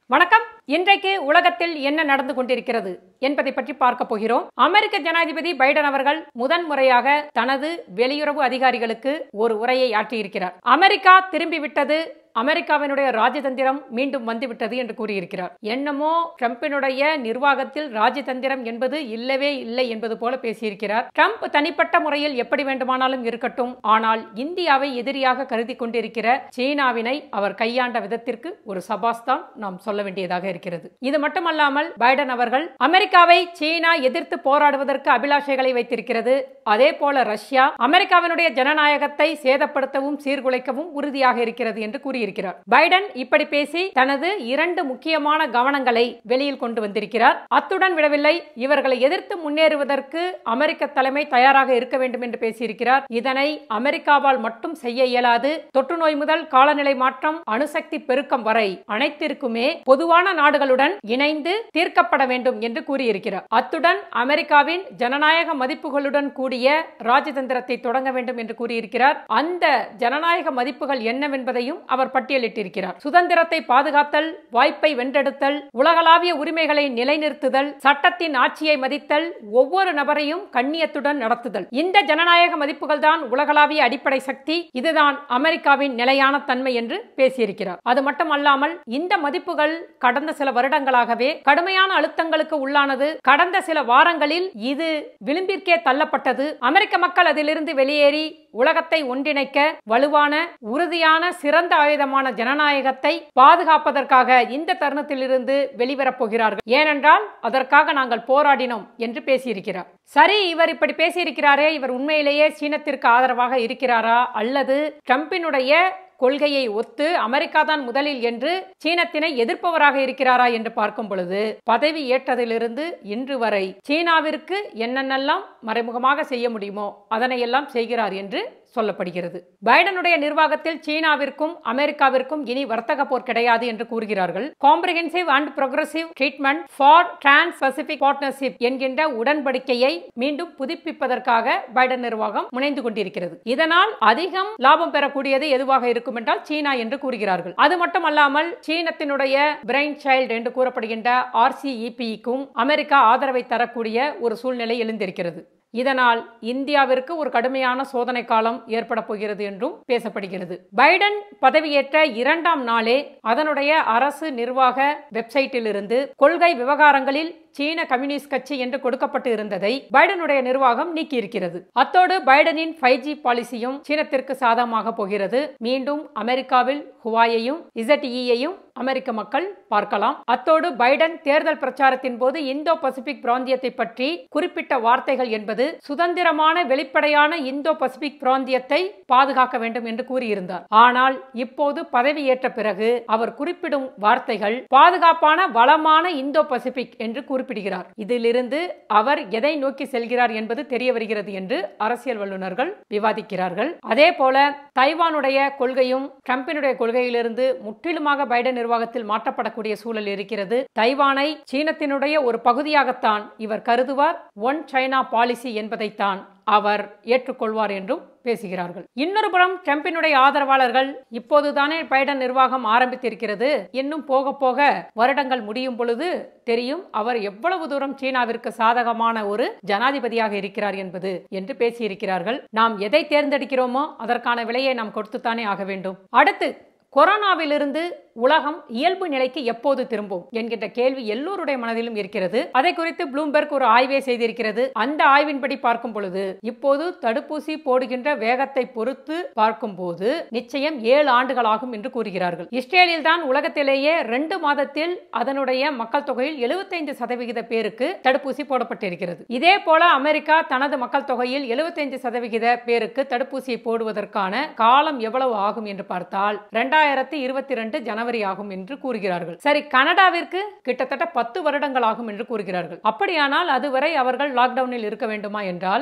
வணக்கம் இன்றைக்கு உலகத்தில் என்ன நடந்து கொண்டிருக்கிறது என்பதை பற்றி பார்க்க போகிறோம் அமெரிக்க ஜனாதிபதி பைடன் அவர்கள் முதன்முறையாக தனது வெளியுறவு அதிகாரிகளுக்கு ஒரு உரையை ஆற்றியிருக்கிறார் அமெரிக்கா திரும்பிவிட்டது அமெரிக்காவினுடைய ராஜதந்திரம் மீண்டும் வந்துவிட்டது என்று கூறியிருக்கிறார் என்னமோ ட்ரம்பினுடைய நிர்வாகத்தில் ராஜதந்திரம் என்பது இல்லவே இல்லை என்பது போல பேசியிருக்கிறார் ட்ரம்ப் தனிப்பட்ட முறையில் எப்படி வேண்டுமானாலும் இருக்கட்டும் ஆனால் இந்தியாவை எதிரியாக கருதி கொண்டிருக்கிற சீனாவினை அவர் கையாண்ட விதத்திற்கு ஒரு சபாஸ்தான் நாம் சொல்ல வேண்டியதாக இருக்கிறது இது மட்டுமல்லாமல் பைடன் அவர்கள் அமெரிக்காவை சீனா எதிர்த்து போராடுவதற்கு அபிலாஷைகளை வைத்திருக்கிறது அதே போல ரஷ்யா அமெரிக்காவினுடைய ஜனநாயகத்தை சேதப்படுத்தவும் சீர்குலைக்கவும் உறுதியாக இருக்கிறது என்று கூறியிருக்கிறார் பைடன் இப்படி பேசி தனது இரண்டு முக்கியமான கவனங்களை வெளியில் கொண்டு வந்திருக்கிறார் அத்துடன் விடவில்லை இவர்களை எதிர்த்து முன்னேறுவதற்கு அமெரிக்க தலைமை தயாராக இருக்க வேண்டும் என்று பேசியிருக்கிறார் இதனை அமெரிக்காவால் மட்டும் செய்ய இயலாது தொற்று நோய் முதல் காலநிலை மாற்றம் அணுசக்தி பெருக்கம் வரை அனைத்திற்குமே பொதுவான நாடுகளுடன் இணைந்து தீர்க்கப்பட வேண்டும் என்று கூறியிருக்கிறார் அத்துடன் அமெரிக்காவின் ஜனநாயக மதிப்புகளுடன் கூடிய ராஜதந்திரத்தை தொடங்க வேண்டும் என்று கூறியிருக்கிறார் அந்த ஜனநாயக மதிப்புகள் என்னவென்பதையும் அவர் பட்டியலிட்டிருக்கிறார் சுதந்திரத்தை பாதுகாத்தல் வாய்ப்பை வென்றெடுத்தல் உலகளாவிய உரிமைகளை நிலைநிறுத்துதல் சட்டத்தின் ஆட்சியை மதித்தல் ஒவ்வொரு நபரையும் கண்ணியத்துடன் நடத்துதல் இந்த ஜனநாயக மதிப்புகள் தான் உலகளாவிய அடிப்படை சக்தி இதுதான் அமெரிக்காவின் நிலையான தன்மை என்று பேசியிருக்கிறார் அது மட்டுமல்லாமல் இந்த மதிப்புகள் கடந்த சில வருடங்களாகவே கடுமையான அழுத்தங்களுக்கு உள்ளானது கடந்த சில வாரங்களில் இது விளிம்பிற்கே தள்ளப்பட்டது அமெரிக்க மக்கள் அதிலிருந்து வெளியேறி உலகத்தை ஒன்றிணைக்க வலுவான உறுதியான சிறந்த ஆயுதமான ஜனநாயகத்தை பாதுகாப்பதற்காக இந்த தருணத்திலிருந்து வெளிவரப் போகிறார்கள் ஏனென்றால் அதற்காக நாங்கள் போராடினோம் என்று பேசியிருக்கிறார் சரி இவர் இப்படி பேசியிருக்கிறாரே இவர் உண்மையிலேயே சீனத்திற்கு ஆதரவாக இருக்கிறாரா அல்லது ட்ரம்பினுடைய கொள்கையை ஒத்து அமெரிக்கா தான் முதலில் என்று சீனத்தினை எதிர்ப்பவராக இருக்கிறாரா என்று பார்க்கும் பொழுது பதவி ஏற்றதிலிருந்து இன்று வரை சீனாவிற்கு என்னென்னலாம் மறைமுகமாக செய்ய முடியுமோ அதனையெல்லாம் செய்கிறார் என்று சொல்லப்படுகிறது பைடனுடைய நிர்வாகத்தில் சீனாவிற்கும் அமெரிக்காவிற்கும் இனி வர்த்தக போர் கிடையாது என்று கூறுகிறார்கள் comprehensive and progressive treatment for Trans Pacific partnership என்கின்ற உடன்படிக்கையை மீண்டும் புதுப்பிப்பதற்காக பைடன் நிர்வாகம் முனைந்து கொண்டிருக்கிறது இதனால் அதிகம் லாபம் பெறக்கூடியது எதுவாக இருக்கும் என்றால் சீனா என்று கூறுகிறார்கள் அது மட்டுமல்லாமல் சீனத்தினுடைய பிரெயின் சைல்டு என்று கூறப்படுகின்ற ஆர்சிஇபிக்கும் அமெரிக்கா ஆதரவை தரக்கூடிய ஒரு சூழ்நிலை எழுந்திருக்கிறது இதனால் இந்தியாவிற்கு ஒரு கடுமையான சோதனை காலம் ஏற்பட போகிறது என்றும் பேசப்படுகிறது பைடன் பதவியேற்ற இரண்டாம் நாளே அதனுடைய அரசு நிர்வாக வெப்சைட்டில் இருந்து கொள்கை விவகாரங்களில் சீன கம்யூனிஸ்ட் கட்சி என்று கொடுக்கப்பட்டு இருந்ததை பைடனுடைய நிர்வாகம் நீக்கியிருக்கிறது அத்தோடு பைடனின் ஃபைவ் ஜி பாலிசியும் சீனத்திற்கு சாதகமாக போகிறது மீண்டும் அமெரிக்காவில் ஹுவாயையும் இசட்இயையும் அமெரிக்க மக்கள் பார்க்கலாம் அத்தோடு பைடன் தேர்தல் பிரச்சாரத்தின் போது இந்தோ பசிபிக் பிராந்தியத்தை பற்றி குறிப்பிட்ட வார்த்தைகள் என்பது சுதந்திரமான வெளிப்படையான இந்தோ பசிபிக் பிராந்தியத்தை பாதுகாக்க வேண்டும் என்று கூறியிருந்தார் ஆனால் இப்போது பதவியேற்ற பிறகு அவர் குறிப்பிடும் வார்த்தைகள் பாதுகாப்பான வளமான இந்தோ பசிபிக் என்று குறிப்பிடுகிறார் இதிலிருந்து அவர் எதை நோக்கி செல்கிறார் என்பது தெரிய வருகிறது என்று அரசியல் வல்லுநர்கள் விவாதிக்கிறார்கள் அதே போல தைவானுடைய கொள்கையும் ட்ரம்பினுடைய கொள்கையிலிருந்து முற்றிலுமாக பைடன் நிர்வாகத்தில் மாற்றப்படக்கூடிய சூழல் இருக்கிறது தைவானை சீனத்தினுடைய ஒரு பகுதியாகத்தான் இவர் கருதுவார் ஒன் சைனா பாலிசி என்பதைத்தான் அவர் ஏற்றுக்கொள்வார் என்றும் பேசுகிறார்கள் இன்னொரு புறம் ட்ரம்பினுடைய ஆதரவாளர்கள் இப்போதுதானே பைடன் நிர்வாகம் ஆரம்பித்திருக்கிறது இன்னும் போக போக வருடங்கள் முடியும் பொழுது தெரியும் அவர் எவ்வளவு தூரம் சீனாவிற்கு சாதகமான ஒரு ஜனாதிபதியாக இருக்கிறார் என்பது என்று பேசியிருக்கிறார்கள் நாம் எதை தேர்ந்தெடுக்கிறோமோ அதற்கான விலையை நாம் கொடுத்துத்தானே ஆக வேண்டும் அடுத்து கொரோனாவிலிருந்து உலகம் இயல்பு நிலைக்கு எப்போது திரும்பும் என்கின்ற கேள்வி எல்லோருடைய மனதிலும் இருக்கிறது அதை குறித்து ப்ளூம்பெர்க் ஒரு ஆய்வை செய்திருக்கிறது அந்த ஆய்வின்படி பார்க்கும் பொழுது இப்போது தடுப்பூசி போடுகின்ற வேகத்தை பொறுத்து பார்க்கும் போது நிச்சயம் ஏழு ஆண்டுகள் ஆகும் என்று கூறுகிறார்கள் இஸ்ரேலில் தான் உலகத்திலேயே ரெண்டு மாதத்தில் அதனுடைய மக்கள் தொகையில் எழுபத்தைந்து சதவிகித பேருக்கு தடுப்பூசி போடப்பட்டிருக்கிறது இதே போல அமெரிக்கா தனது மக்கள் தொகையில் எழுபத்தைந்து சதவிகித பேருக்கு தடுப்பூசியை போடுவதற்கான காலம் எவ்வளவு ஆகும் என்று பார்த்தால் இரண்டாயிரத்தி இருபத்தி ரெண்டு ஜனவரி ஆகும் என்று கூறுகிறார்கள் சரி கனடாவிற்கு கிட்டத்தட்ட பத்து வருடங்கள் ஆகும் என்று கூறுகிறார்கள் அப்படியானால் அதுவரை அவர்கள் லாக்டவுனில் இருக்க வேண்டுமா என்றால்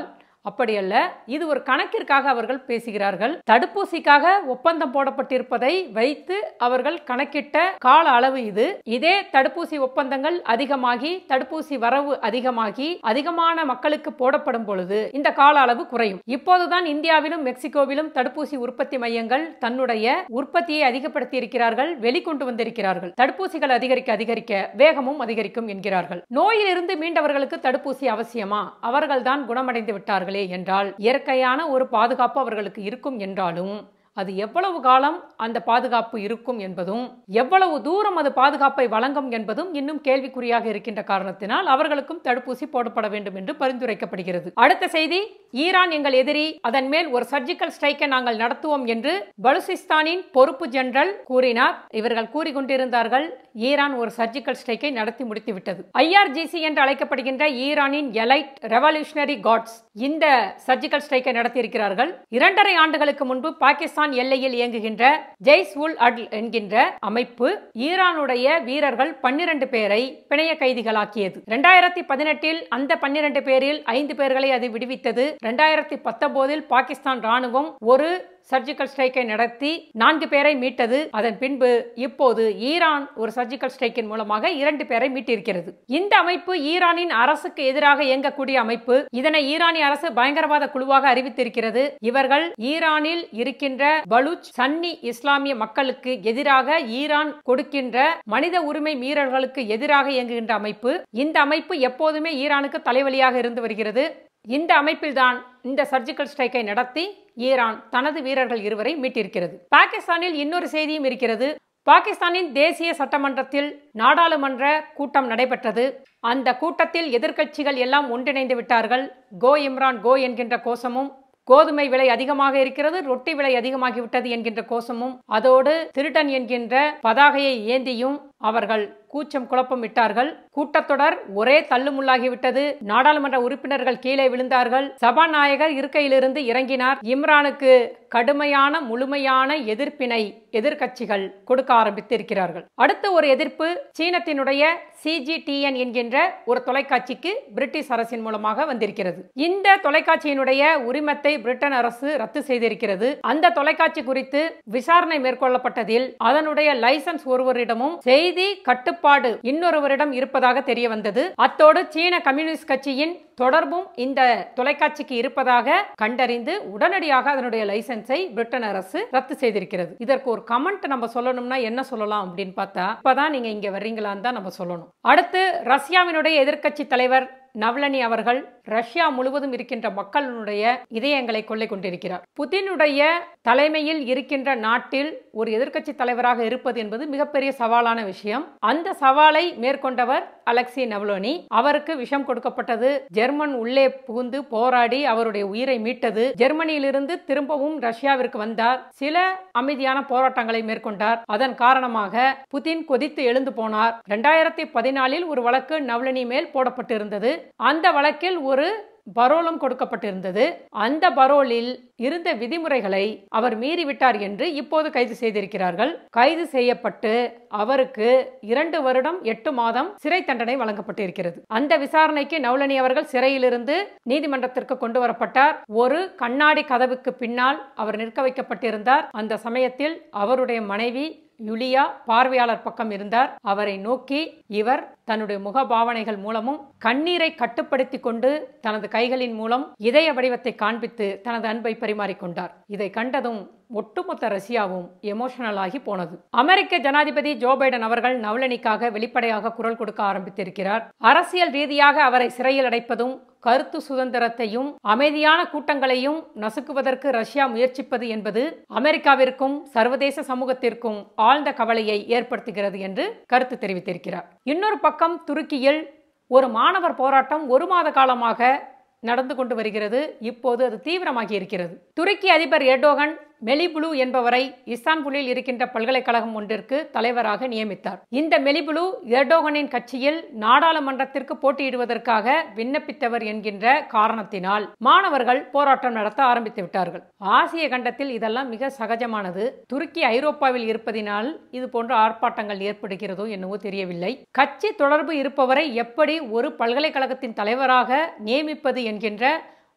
அப்படியல்ல இது ஒரு கணக்கிற்காக அவர்கள் பேசுகிறார்கள் தடுப்பூசிக்காக ஒப்பந்தம் போடப்பட்டிருப்பதை வைத்து அவர்கள் கணக்கிட்ட கால அளவு இது இதே தடுப்பூசி ஒப்பந்தங்கள் அதிகமாகி தடுப்பூசி வரவு அதிகமாகி அதிகமான மக்களுக்கு போடப்படும் பொழுது இந்த கால அளவு குறையும் இப்போதுதான் இந்தியாவிலும் மெக்சிகோவிலும் தடுப்பூசி உற்பத்தி மையங்கள் தன்னுடைய உற்பத்தியை அதிகப்படுத்தி இருக்கிறார்கள் வெளிக்கொண்டு வந்திருக்கிறார்கள் தடுப்பூசிகள் அதிகரிக்க அதிகரிக்க வேகமும் அதிகரிக்கும் என்கிறார்கள் நோயிலிருந்து மீண்டவர்களுக்கு தடுப்பூசி அவசியமா அவர்கள்தான் குணமடைந்து விட்டார்களே என்றால் இயற்கையான ஒரு பாதுகாப்பு அவர்களுக்கு இருக்கும் என்றாலும் அது எவ்வளவு காலம் அந்த பாதுகாப்பு இருக்கும் என்பதும் எவ்வளவு தூரம் அது பாதுகாப்பை வழங்கும் என்பதும் இன்னும் கேள்விக்குறியாக இருக்கின்ற காரணத்தினால் அவர்களுக்கும் தடுப்பூசி போடப்பட வேண்டும் என்று பரிந்துரைக்கப்படுகிறது அடுத்த செய்தி ஈரான் எங்கள் எதிரி அதன் மேல் ஒரு சர்ஜிக்கல் ஸ்ட்ரைக்கை நாங்கள் நடத்துவோம் என்று பலுசிஸ்தானின் பொறுப்பு ஜெனரல் கூறினார் இவர்கள் கூறிக்கொண்டிருந்தார்கள் ஈரான் ஒரு சர்ஜிக்கல் ஸ்ட்ரைக்கை நடத்தி முடித்துவிட்டது ஐஆர்ஜிசி என்று அழைக்கப்படுகின்ற ஈரானின் எலைட் ரெவல்யூஷனரி காட்ஸ் இந்த சர்ஜிக்கல் ஸ்ட்ரைக்கை நடத்தியிருக்கிறார்கள் இரண்டரை ஆண்டுகளுக்கு முன்பு பாகிஸ்தான் எல்லையில் இயங்குகின்ற ஜெய்ஸ் உல் அட்ல் என்கின்ற அமைப்பு ஈரானுடைய வீரர்கள் பன்னிரண்டு பேரை பிணைய கைதிகளாக்கியது இரண்டாயிரத்தி பதினெட்டில் அந்த பன்னிரண்டு பேரில் ஐந்து பேர்களை அது விடுவித்தது இரண்டாயிரத்தி பத்தொன்பதில் பாகிஸ்தான் ராணுவம் ஒரு சர்ஜிக்கல் ஸ்ட்ரைக்கை நடத்தி நான்கு பேரை மீட்டது அதன் பின்பு இப்போது ஈரான் ஒரு சர்ஜிக்கல் ஸ்ட்ரைக்கின் மூலமாக இரண்டு பேரை மீட்டிருக்கிறது இந்த அமைப்பு ஈரானின் அரசுக்கு எதிராக இயங்கக்கூடிய அமைப்பு இதனை ஈரானிய அரசு பயங்கரவாத குழுவாக அறிவித்திருக்கிறது இவர்கள் ஈரானில் இருக்கின்ற பலூச் சன்னி இஸ்லாமிய மக்களுக்கு எதிராக ஈரான் கொடுக்கின்ற மனித உரிமை மீறல்களுக்கு எதிராக இயங்குகின்ற அமைப்பு இந்த அமைப்பு எப்போதுமே ஈரானுக்கு தலைவலியாக இருந்து வருகிறது இந்த அமைப்பில்தான் இந்த சர்ஜிக்கல் ஸ்ட்ரைக்கை நடத்தி ஈரான் தனது வீரர்கள் இருவரை மீட்டிருக்கிறது பாகிஸ்தானில் இன்னொரு செய்தியும் இருக்கிறது பாகிஸ்தானின் தேசிய சட்டமன்றத்தில் நாடாளுமன்ற கூட்டம் நடைபெற்றது அந்த கூட்டத்தில் எதிர்க்கட்சிகள் எல்லாம் ஒன்றிணைந்து விட்டார்கள் கோ இம்ரான் கோ என்கின்ற கோஷமும் கோதுமை விலை அதிகமாக இருக்கிறது ரொட்டி விலை அதிகமாகிவிட்டது என்கின்ற கோஷமும் அதோடு திருடன் என்கின்ற பதாகையை ஏந்தியும் அவர்கள் கூச்சம் குழப்பம் விட்டார்கள் கூட்டத்தொடர் ஒரே தள்ளுமுள்ளாகிவிட்டது நாடாளுமன்ற உறுப்பினர்கள் கீழே விழுந்தார்கள் சபாநாயகர் இருக்கையிலிருந்து இறங்கினார் இம்ரானுக்கு கடுமையான முழுமையான எதிர்ப்பினை எதிர்க்கட்சிகள் கொடுக்க ஆரம்பித்திருக்கிறார்கள் அடுத்த ஒரு எதிர்ப்பு சீனத்தினுடைய சிஜிடிஎன் என்கின்ற ஒரு தொலைக்காட்சிக்கு பிரிட்டிஷ் அரசின் மூலமாக வந்திருக்கிறது இந்த தொலைக்காட்சியினுடைய உரிமத்தை பிரிட்டன் அரசு ரத்து செய்திருக்கிறது அந்த தொலைக்காட்சி குறித்து விசாரணை மேற்கொள்ளப்பட்டதில் அதனுடைய லைசன்ஸ் ஒருவரிடமும் செய்தி கட்டுப்பாடு இன்னொருவரிடம் இருப்பதாக தெரிய வந்தது அத்தோடு சீன கம்யூனிஸ்ட் கட்சியின் தொடர்பும் இந்த தொலைக்காட்சிக்கு இருப்பதாக கண்டறிந்து உடனடியாக அதனுடைய லைசன்ஸை பிரிட்டன் அரசு ரத்து செய்திருக்கிறது இதற்கு ஒரு கமெண்ட் நம்ம சொல்லணும்னா என்ன சொல்லலாம் அப்படின்னு பார்த்தா இப்பதான் நீங்க இங்க வர்றீங்களான்னு தான் நம்ம சொல்லணும் அடுத்து ரஷ்யாவினுடைய எதிர்க்கட்சி தலைவர் நவ்லனி அவர்கள் ரஷ்யா முழுவதும் இருக்கின்ற மக்களுடைய இதயங்களை கொள்ளை கொண்டிருக்கிறார் புதினுடைய தலைமையில் இருக்கின்ற நாட்டில் ஒரு எதிர்க்கட்சி தலைவராக இருப்பது என்பது மிகப்பெரிய சவாலான விஷயம் அந்த சவாலை மேற்கொண்டவர் அலெக்சி நவ்லோனி அவருக்கு விஷம் கொடுக்கப்பட்டது ஜெர்மன் உள்ளே புகுந்து போராடி அவருடைய உயிரை மீட்டது ஜெர்மனியிலிருந்து திரும்பவும் ரஷ்யாவிற்கு வந்தார் சில அமைதியான போராட்டங்களை மேற்கொண்டார் அதன் காரணமாக புதின் கொதித்து எழுந்து போனார் இரண்டாயிரத்தி பதினாலில் ஒரு வழக்கு நவ்லனி மேல் போடப்பட்டிருந்தது அந்த வழக்கில் ஒரு பரோலும் கொடுக்கப்பட்டிருந்தது அந்த பரோலில் இருந்த விதிமுறைகளை அவர் மீறிவிட்டார் என்று இப்போது கைது செய்திருக்கிறார்கள் கைது செய்யப்பட்டு அவருக்கு இரண்டு வருடம் எட்டு மாதம் சிறை தண்டனை வழங்கப்பட்டிருக்கிறது அந்த விசாரணைக்கு நவுலனி அவர்கள் சிறையிலிருந்து நீதிமன்றத்திற்கு கொண்டு வரப்பட்டார் ஒரு கண்ணாடி கதவுக்கு பின்னால் அவர் நிற்க வைக்கப்பட்டிருந்தார் அந்த சமயத்தில் அவருடைய மனைவி யுலியா பார்வையாளர் பக்கம் இருந்தார் அவரை நோக்கி இவர் தன்னுடைய முக பாவனைகள் மூலமும் கண்ணீரை கட்டுப்படுத்தி கொண்டு தனது கைகளின் மூலம் இதய வடிவத்தை காண்பித்து தனது அன்பை பரிமாறிக்கொண்டார் இதை கண்டதும் ஒட்டுமொத்த ரஷ்யாவும் எமோஷனல் ஆகி போனது அமெரிக்க ஜனாதிபதி ஜோ பைடன் அவர்கள் நவலனிக்காக வெளிப்படையாக குரல் கொடுக்க ஆரம்பித்திருக்கிறார் அரசியல் ரீதியாக அவரை சிறையில் அடைப்பதும் கருத்து சுதந்திரத்தையும் அமைதியான கூட்டங்களையும் நசுக்குவதற்கு ரஷ்யா முயற்சிப்பது என்பது அமெரிக்காவிற்கும் சர்வதேச சமூகத்திற்கும் ஆழ்ந்த கவலையை ஏற்படுத்துகிறது என்று கருத்து தெரிவித்திருக்கிறார் இன்னொரு பக்கம் துருக்கியில் ஒரு மாணவர் போராட்டம் ஒரு மாத காலமாக நடந்து கொண்டு வருகிறது இப்போது அது தீவிரமாகி இருக்கிறது துருக்கி அதிபர் எர்டோகன் மெலிபுலு என்பவரை இஸ்தான்புலில் இருக்கின்ற பல்கலைக்கழகம் ஒன்றிற்கு தலைவராக நியமித்தார் இந்த மெலிபுலு எர்டோகனின் கட்சியில் நாடாளுமன்றத்திற்கு போட்டியிடுவதற்காக விண்ணப்பித்தவர் என்கின்ற காரணத்தினால் மாணவர்கள் போராட்டம் நடத்த ஆரம்பித்து விட்டார்கள் ஆசிய கண்டத்தில் இதெல்லாம் மிக சகஜமானது துருக்கி ஐரோப்பாவில் இருப்பதினால் இது போன்ற ஆர்ப்பாட்டங்கள் ஏற்படுகிறதோ என்னவோ தெரியவில்லை கட்சி தொடர்பு இருப்பவரை எப்படி ஒரு பல்கலைக்கழகத்தின் தலைவராக நியமிப்பது என்கின்ற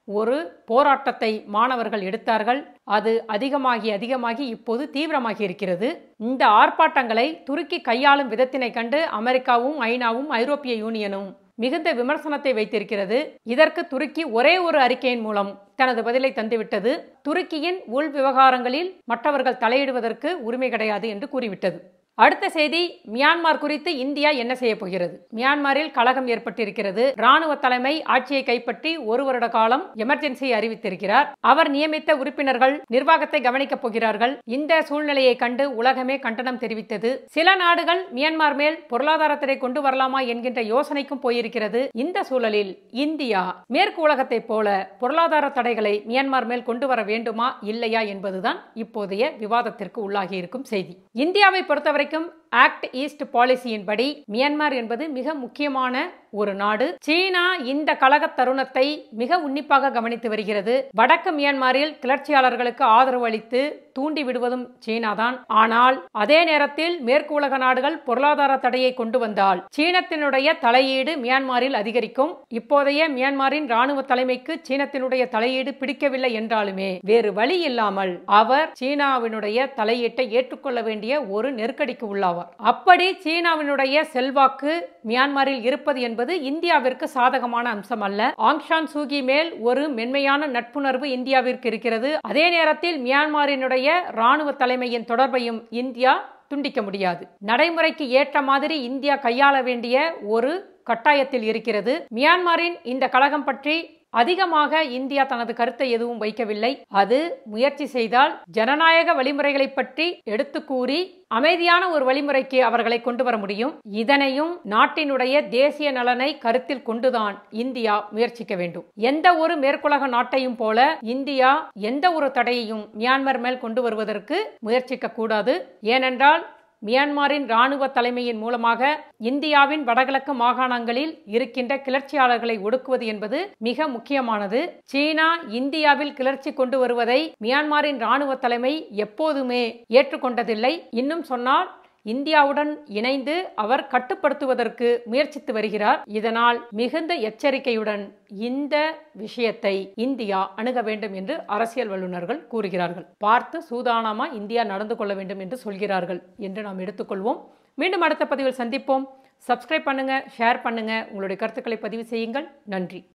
ஒரு போராட்டத்தை மாணவர்கள் எடுத்தார்கள் அது அதிகமாகி அதிகமாகி இப்போது தீவிரமாகி இருக்கிறது இந்த ஆர்ப்பாட்டங்களை துருக்கி கையாளும் விதத்தினை கண்டு அமெரிக்காவும் ஐநாவும் ஐரோப்பிய யூனியனும் மிகுந்த விமர்சனத்தை வைத்திருக்கிறது இதற்கு துருக்கி ஒரே ஒரு அறிக்கையின் மூலம் தனது பதிலை தந்துவிட்டது துருக்கியின் உள் விவகாரங்களில் மற்றவர்கள் தலையிடுவதற்கு உரிமை கிடையாது என்று கூறிவிட்டது அடுத்த செய்தி மியான்மர் குறித்து இந்தியா என்ன செய்ய போகிறது மியான்மரில் கலகம் ஏற்பட்டிருக்கிறது ராணுவ தலைமை ஆட்சியை கைப்பற்றி ஒரு வருட காலம் எமர்ஜென்சி அறிவித்திருக்கிறார் அவர் நியமித்த உறுப்பினர்கள் நிர்வாகத்தை கவனிக்கப் போகிறார்கள் இந்த சூழ்நிலையை கண்டு உலகமே கண்டனம் தெரிவித்தது சில நாடுகள் மியான்மர் மேல் பொருளாதார தடை கொண்டு வரலாமா என்கின்ற யோசனைக்கும் போயிருக்கிறது இந்த சூழலில் இந்தியா மேற்கு உலகத்தைப் போல பொருளாதார தடைகளை மியான்மர் மேல் கொண்டு வர வேண்டுமா இல்லையா என்பதுதான் இப்போதைய விவாதத்திற்கு உள்ளாகி இருக்கும் செய்தி இந்தியாவை பொறுத்தவரை வரைக்கும் ஆக்ட் ஈஸ்ட் பாலிசியின்படி மியான்மர் என்பது மிக முக்கியமான ஒரு நாடு சீனா இந்த கழக தருணத்தை மிக உன்னிப்பாக கவனித்து வருகிறது வடக்கு மியான்மரில் கிளர்ச்சியாளர்களுக்கு ஆதரவு அளித்து தூண்டி விடுவதும் சீனா தான் ஆனால் அதே நேரத்தில் மேற்கு உலக நாடுகள் பொருளாதார தடையை கொண்டு வந்தால் சீனத்தினுடைய தலையீடு மியான்மரில் அதிகரிக்கும் இப்போதைய மியான்மரின் ராணுவ தலைமைக்கு சீனத்தினுடைய தலையீடு பிடிக்கவில்லை என்றாலுமே வேறு வழி இல்லாமல் அவர் சீனாவினுடைய தலையீட்டை ஏற்றுக்கொள்ள வேண்டிய ஒரு நெருக்கடிக்கு உள்ளாவார் அப்படி சீனாவினுடைய செல்வாக்கு மியான்மரில் இருப்பது என்பது இந்தியாவிற்கு சாதகமான அம்சம் அல்ல ஆங்ஷான் சூகி மேல் ஒரு மென்மையான நட்புணர்வு இந்தியாவிற்கு இருக்கிறது அதே நேரத்தில் மியான்மரினுடைய ராணுவ தலைமையின் தொடர்பையும் இந்தியா துண்டிக்க முடியாது நடைமுறைக்கு ஏற்ற மாதிரி இந்தியா கையாள வேண்டிய ஒரு கட்டாயத்தில் இருக்கிறது மியான்மரின் இந்த கழகம் பற்றி அதிகமாக இந்தியா தனது கருத்தை எதுவும் வைக்கவில்லை அது முயற்சி செய்தால் ஜனநாயக வழிமுறைகளை பற்றி எடுத்து கூறி அமைதியான ஒரு வழிமுறைக்கு அவர்களை கொண்டு வர முடியும் இதனையும் நாட்டினுடைய தேசிய நலனை கருத்தில் கொண்டுதான் இந்தியா முயற்சிக்க வேண்டும் எந்த ஒரு மேற்குலக நாட்டையும் போல இந்தியா எந்த ஒரு தடையையும் மியான்மர் மேல் கொண்டு வருவதற்கு முயற்சிக்க கூடாது ஏனென்றால் மியான்மரின் ராணுவ தலைமையின் மூலமாக இந்தியாவின் வடகிழக்கு மாகாணங்களில் இருக்கின்ற கிளர்ச்சியாளர்களை ஒடுக்குவது என்பது மிக முக்கியமானது சீனா இந்தியாவில் கிளர்ச்சி கொண்டு வருவதை மியான்மரின் ராணுவ தலைமை எப்போதுமே ஏற்றுக்கொண்டதில்லை இன்னும் சொன்னால் இந்தியாவுடன் இணைந்து அவர் கட்டுப்படுத்துவதற்கு முயற்சித்து வருகிறார் இதனால் மிகுந்த எச்சரிக்கையுடன் இந்த விஷயத்தை இந்தியா அணுக வேண்டும் என்று அரசியல் வல்லுநர்கள் கூறுகிறார்கள் பார்த்து சூதானமா இந்தியா நடந்து கொள்ள வேண்டும் என்று சொல்கிறார்கள் என்று நாம் எடுத்துக்கொள்வோம் மீண்டும் அடுத்த பதிவில் சந்திப்போம் சப்ஸ்கிரைப் பண்ணுங்க ஷேர் பண்ணுங்க உங்களுடைய கருத்துக்களை பதிவு செய்யுங்கள் நன்றி